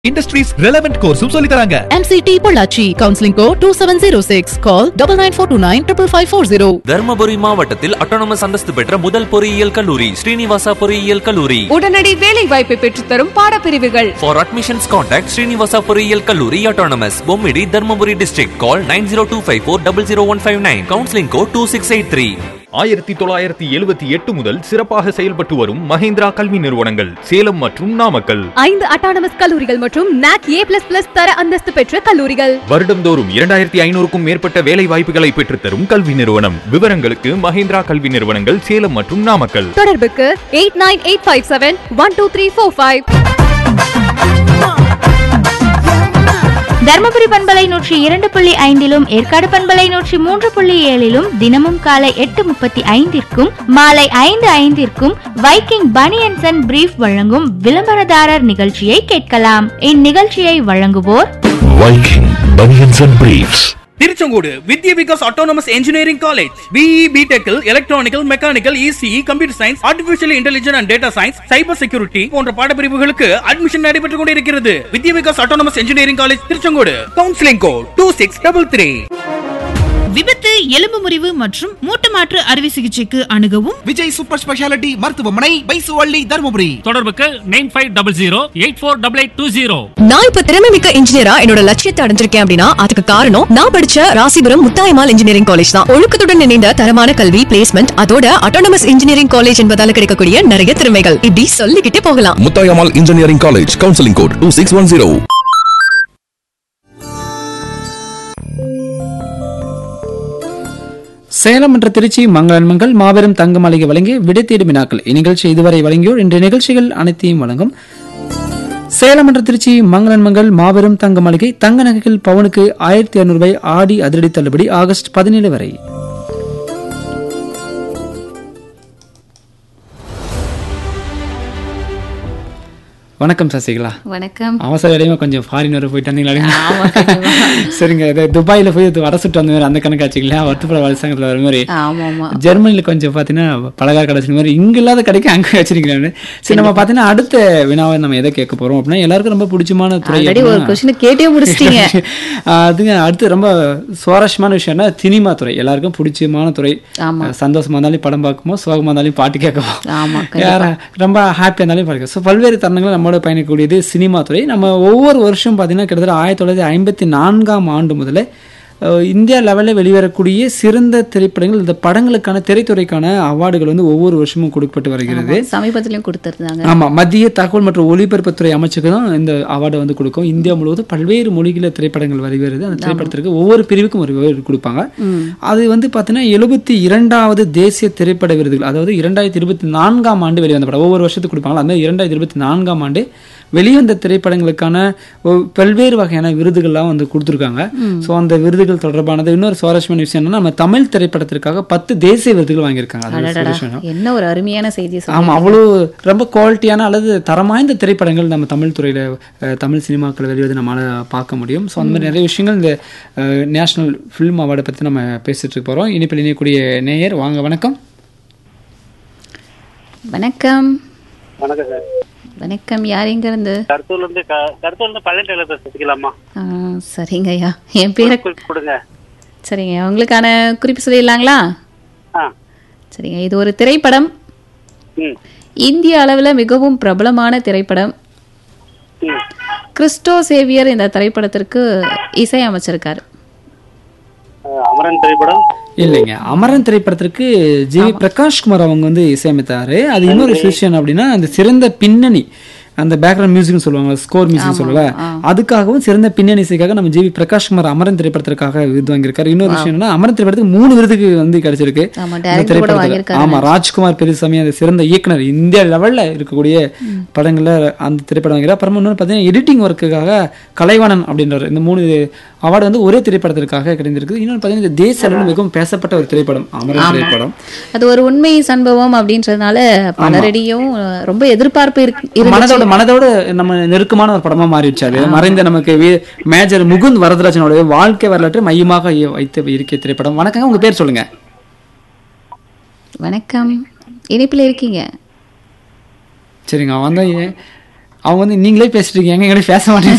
Industries relevant கோர்ஸும் சொல்லி தராங்க MCT Pollachi counselling code two seven zero six call double nine four two nine triple five four zero Dharmapuri மாவட்டத்தில் autonomous அந்தஸ்து பெற்ற முதல் பொறியியல் கல்லூரி ஸ்ரீனிவாசா பொறியியல் கல்லூரி உடனடி வேலை வாய்ப்பை பெற்றுத்தரும் பாடப்பிரிவுகள் For admissions contact Srinivasa பொறியியல் கல்லூரி autonomous Bommidi Dharmapuri district call 9025400159 counseling code 2683 ஆயிரத்தி தொள்ளாயிரத்தி எழுபத்தி எட்டு முதல் சிறப்பாக செயல்பட்டு வரும் மஹேந்திரா கல்வி நிறுவனங்கள் சேலம் மற்றும் நாமக்கல் ஐந்து அட்டானமஸ் கல்லூரிகள் மற்றும் நாக் ஏ பிளஸ் பிளஸ் தர அந்தஸ்து பெற்ற கல்லூரிகள் வருடம்தோறும் இரண்டாயிரத்தி ஐநூறுக்கும் மேற்பட்ட வேலை வாய்ப்புகளை பெற்றுத்தரும் கல்வி நிறுவனம் விவரங்களுக்கு மஹேந்திரா கல்வி நிறுவனங்கள் சேலம் மற்றும் நாமக்கல் தொடர்புக்கு eight nine eight five seven one two three four five Dharmapuri பண்பலை நூற்றி இரண்டு புள்ளி ஐந்திலும் ஏற்காடு பண்பலை நூற்றி மூன்று புள்ளி ஏழிலும் தினமும் காலை எட்டு முப்பத்தி ஐந்திற்கும் மாலை ஐந்து ஐந்திற்கும் வைக்கிங் பனியன்சன் அண்ட் பிரீஃப் வழங்கும் விளம்பரதாரர் நிகழ்ச்சியை கேட்கலாம் இந்நிகழ்ச்சியை வழங்குவோர் Viking Bunions and Briefs. Tiruchengode Vidya Vikas autonomous engineering college BE பிடெக்கில் electrical mechanical ECE computer science artificial intelligence and data science cyber security போன்ற பாடப்பிரிவுகளுக்கு அட்மிஷன் நடைபெற்றுக் கொண்டிருக்கிறது Vidya Vikas autonomous engineering college Tiruchengode counselling code two six double three விபத்து எலும்பு முறிவு மற்றும் மூட்டு மாற்று அறுவை சிகிச்சைக்கு அணுகவும் விஜய் சூப்பர் ஸ்பெஷாலிட்டி மருத்துவமனை பைசுவள்ளி தருமபுரி தொடர்புக்கு nine five double zero eight four double eight two zero நான் இப்ப திறமை மிக்க இன்ஜினியரா என்னோட லட்சியத்தை அடைஞ்சிருக்கேன் அப்படின்னா அதுக்கு காரணம் நான் படிச்ச ராசிபுரம் முத்தாயமால் இன்ஜினியரிங் காலேஜ் தான் ஒழுக்கத்துடன் இணைந்த தரமான கல்வி பிளேஸ்மெண்ட் அதோட அட்டானமஸ் இன்ஜினியரிங் காலேஜ் என்பதால கிடைக்கக்கூடிய நிறைய திறமைகள் இப்படி சொல்லிக்கிட்டே போகலாம் Mutayamal Engineering College. Counseling code 2610. Salem என்ற திருச்சி மங்களன்மங்கள் மாபெரும் தங்க மாளிகை வழங்கி விடை தேடும் வினாக்கள் இந்நிகழ்ச்சி இதுவரை வழங்கியோர் இன்றைய நிகழ்ச்சிகள் அனைத்தையும் வழங்கும் சேலம் என்ற திருச்சி மங்களன்மங்கள் மாபெரும் தங்க மாளிகை தங்க நகைகள் பவுனுக்கு ஆயிரத்தி இருநூறு ரூபாய் ஆடி அதிரடி தள்ளுபடி ஆகஸ்ட் பதினேழு வரை வணக்கம் சசிகலா வணக்கம் அவசர வேலையுமா கொஞ்சம் ஃபாரின் வர போயிட்டு வந்தீங்களா சரிங்க இது துபாயில போய் இது வடை சுட்டு வந்த மாதிரி அந்த கணக்காச்சுங்களா வட்டுப்பட வலசங்கத்தில் வர மாதிரி ஆமா ஆமா ஜெர்மனில கொஞ்சம் பார்த்தீங்கன்னா பலகார கடைசி மாதிரி இங்க இல்லாத கடைக்கு அங்க வச்சிருக்கீங்க சரி நம்ம பார்த்தீங்கன்னா அடுத்த வினாவை நம்ம எதை கேட்க போறோம் அப்படின்னா எல்லாருக்கும் ரொம்ப பிடிச்சமான துறை ஆல்ரெடி ஒரு அப்படின்னா- கொஸ்டின் கேட்டே முடிச்சிட்டீங்க அதுங்க அடுத்து ரொம்ப சுவாரஸ்யமான விஷயம்னா சினிமா துறை எல்லாருக்கும் பிடிச்சமான துறை ஆமா. சந்தோஷமா இருந்தாலும் படம் பார்க்குமோ சோகமா இருந்தாலும் பாட்டு கேட்கவும் ஆமா, கண்டிப்பா. யார ரொம்ப ஹாப்பியா இருந்தாலும் பாட்டு ஸோ பல்வேறு தருணங்களை நம்மளோட பயணிக்கக்கூடியது சினிமா துறை நம்ம ஒவ்வொரு வருஷம் பார்த்தீங்கன்னா கிட்டத்தட்ட ஆயிரத்தி தொள்ளாயிரத்தி ஐம்பத்தி நான்காம் ஆண்டு முதல்ல அஹ், இந்தியா லெவலில் வெளிவரக்கூடிய சிறந்த திரைப்படங்கள் இந்த படங்களுக்கான திரைத்துறைக்கான அவார்டுகள் வந்து ஒவ்வொரு வருஷமும் கொடுக்கப்பட்டு வருகிறது சமீபத்திலயும் கொடுத்திருந்தாங்க ஆமா மத்திய தகவல் மற்றும் ஒலிபரப்புத்துறை அமைச்சுக்கு தான் இந்த அவார்டை வந்து கொடுக்கும் இந்தியா முழுவதும் பல்வேறு மொழிகளில் திரைப்படங்கள் வருகிறது அந்த திரைப்படத்திற்கு ஒவ்வொரு பிரிவுக்கும் ஒரு விருது கொடுப்பாங்க அது வந்து பார்த்தீங்கன்னா எழுபத்தி இரண்டாவது தேசிய திரைப்பட விருதுகள் அதாவது இரண்டாயிரத்தி இருபத்தி நான்காம் ஆண்டு வெளிவந்த படம் ஒவ்வொரு வருஷத்துக்கு கொடுப்பாங்க அந்த இரண்டாயிரத்தி இருபத்தி நான்காம் ஆண்டு வெளிவந்த திரைப்படங்களுக்கான ஒ- பல்வேறு வகையான விருதுகள்லாம் வந்து கொடுத்துருக்காங்க ஸோ அந்த விருதுகள் தொடர்பானது இன்னொரு சுவாரஸ்யமான விஷயம் என்னன்னா நம்ம தமிழ் திரைப்படத்திற்காக பத்து தேசிய விருதுகள் வாங்கியிருக்காங்க அது ஒரு அடடடா, விஷயம் என்ன ஒரு அருமையான செய்தி ஆமா அவ்வளோ ரொம்ப குவாலிட்டியான அல்லது தரமாய்ந்த திரைப்படங்கள் நம்ம தமிழ் துறையில அஹ், தமிழ் சினிமாக்கள் வெளிவதை நம்மளால பார்க்க முடியும் ஸோ அந்த மாதிரி நிறைய விஷயங்கள் இந்த நேஷனல் ஃபிலிம் அவார்டை பத்தி நம்ம பேசிட்டு இருக்க போறோம் இனிப்பில் இணையக்கூடிய நேயர் வாங்க வணக்கம் வணக்கம் வணக்கம் சார் வணக்கம் யார் எங்க இருந்து கருத்தூர்ல இருந்து க- கருத்தூர்ல இருந்து பழனி டெய்லர் பேசிக்கலாமா ஆ, சரிங்க ஐயா என் பேரை குறிப்பு கொடுங்க சரிங்க உங்களுக்கான குறிப்பு சொல்லிடலாங்களா ஆ சரிங்க இது ஒரு திரைப்படம் ம் இந்திய அளவில் மிகவும் பிரபலமான திரைப்படம் ம் கிறிஸ்டோ சேவியர் இந்த திரைப்படத்திற்கு இசையமைச்சிருக்காரு அஹ் அமரன் திரைப்படம் இல்லைங்க அமரன் திரைப்படத்திற்கு ஜி வி பிரகாஷ்குமார் அவங்க வந்து இசையமைத்தாரு அது இன்னொரு விஷயம் அப்படின்னா அந்த சிறந்த பின்னணி அந்த பேக்ரவுண்ட் மியூசிக்னு சொல்லுவாங்க ஸ்கோர் மியூசிக் சொல்லுவாங்க அதுக்காகவும் சிறந்த பின்னணி இசைக்காக நம்ம ஜி வி பிரகாஷ்குமார் அமரன் திரைப்படத்திற்காக விருது வாங்கியிருக்காரு இன்னொரு விஷயம் என்னன்னா அமரன் திரைப்படத்துக்கு மூணு விருதுக்கு வந்து கிடைச்சிருக்கு ஆமா, இந்த director கூட திரைப்படத்துல. வாங்கியிருக்காரு ஆமா ராஜ்குமார் பெரியசாமி அந்த சிறந்த இயக்குனர் இந்தியா லெவல்ல இருக்கக்கூடிய படங்கள்ல அந்த திரைப்படம் வாங்கிறார் அப்புறமா இன்னொன்று பார்த்தீங்கன்னா எடிட்டிங் ஒர்க்குக்காக கலைவாணன் அப்படின்றார் இந்த மூணு அவார்டு வந்து ஒரே திரைப்படத்திற்காக கிடைந்திருக்கு இன்னொன்று பார்த்தீங்கன்னா இந்த தேச அளவில் மிகவும் பேசப்பட்ட ஒரு திரைப்படம் அமரன் திரைப்படம் அது ஒரு உண்மை சம்பவம் அப்படின்றதுனால பலரடியும் அஹ், ரொம்ப எதிர்பார்ப்பு இருக்கு- இருந்துச்சு. மனதோட மனதோட நம்ம நெருக்கமான ஒரு படமா மாறிடுச்சு அது மறைந்த நமக்கு வி- மேஜர் முகுந்த் வரதராஜனோட வாழ்க்கை வரலாற்றை மையமாக வைத்து இருக்கிய திரைப்படம் வணக்கங்க உங்க பேர் சொல்லுங்க வணக்கம் இணைப்பில் இருக்கீங்க சரிங்க அவன் தான் ஏன்- அவங்க வந்து நீங்களே பேசிட்டு இருக்கீங்க எங்க பேச மாட்டேங்க